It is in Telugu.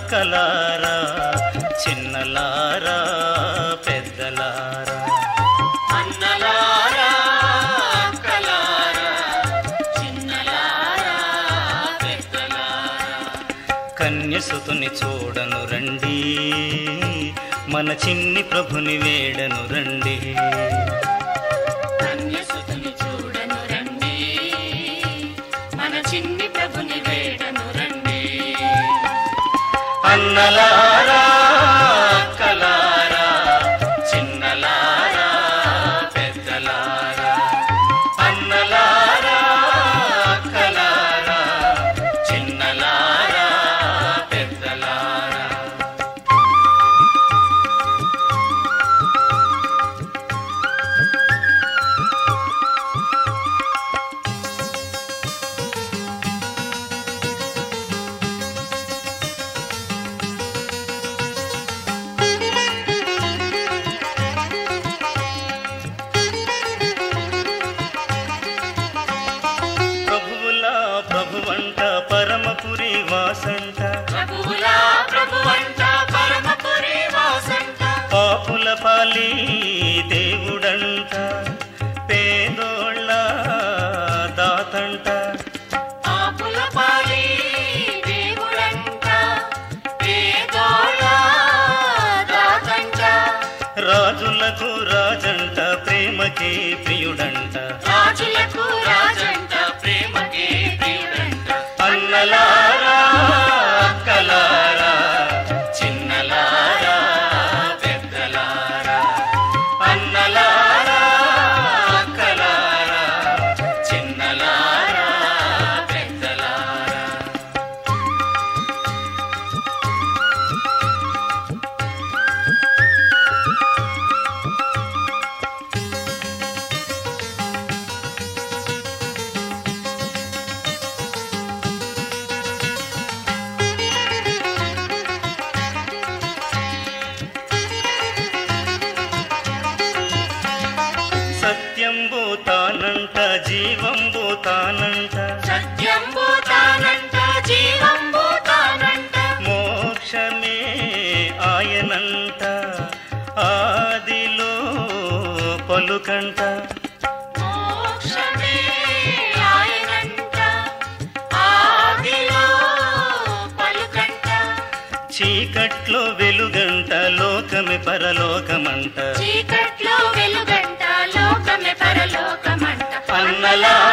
అక్కలారా చిన్నలారా పెద్దలారా అన్నలారా అక్కలారా చిన్నలారా పెద్దలారా కన్యసుతుని చూడను రండి మన చిన్ని ప్రభుని వేడను రండి కన్యసుతుని చూడను రండి మన చిన్ని ప్రభుని వేడను రండి అన్నలారా అక్కలారా చిన్నలారా పెద్దలారా అన్నలారా అక్కలారా చిన్నలారా పెద్దలారా ప్రభువులా ప్రభువంట పరమపురి వాసంట ప్రభువులా ప్రభువంట పరమపురి వాసంట పాపుల పాలి దేవుడంట పేదోళ్ళ దాతంట ఆపుల పాలి దేవుడంట పేదోళ్ళ దాతంట రాజులకు రాజంట ప్రేమకి ప్రియుడంట రాజులకు రాజంట ప్రేమకి ప్రియుడంట అన్నలారా అక్కలారా చిన్నలారా పెద్దలారా అన్నలారా అక్కలారా చిన్నలారా పెద్దలారా సత్యం భూతానంట జీవం భూతానంట సత్యం భూతానంట జీవం భూతానంట మోక్షమే ఆయనంట ఆదిలో పలుకంట మోక్షమే ఆయనంట ఆదిలో పలుకంట చీకట్లో వెలుగంట లోకమే పరలోకమంట చీకట్లో వెలుగంట లోకమే పరలోకమంట అన్నలా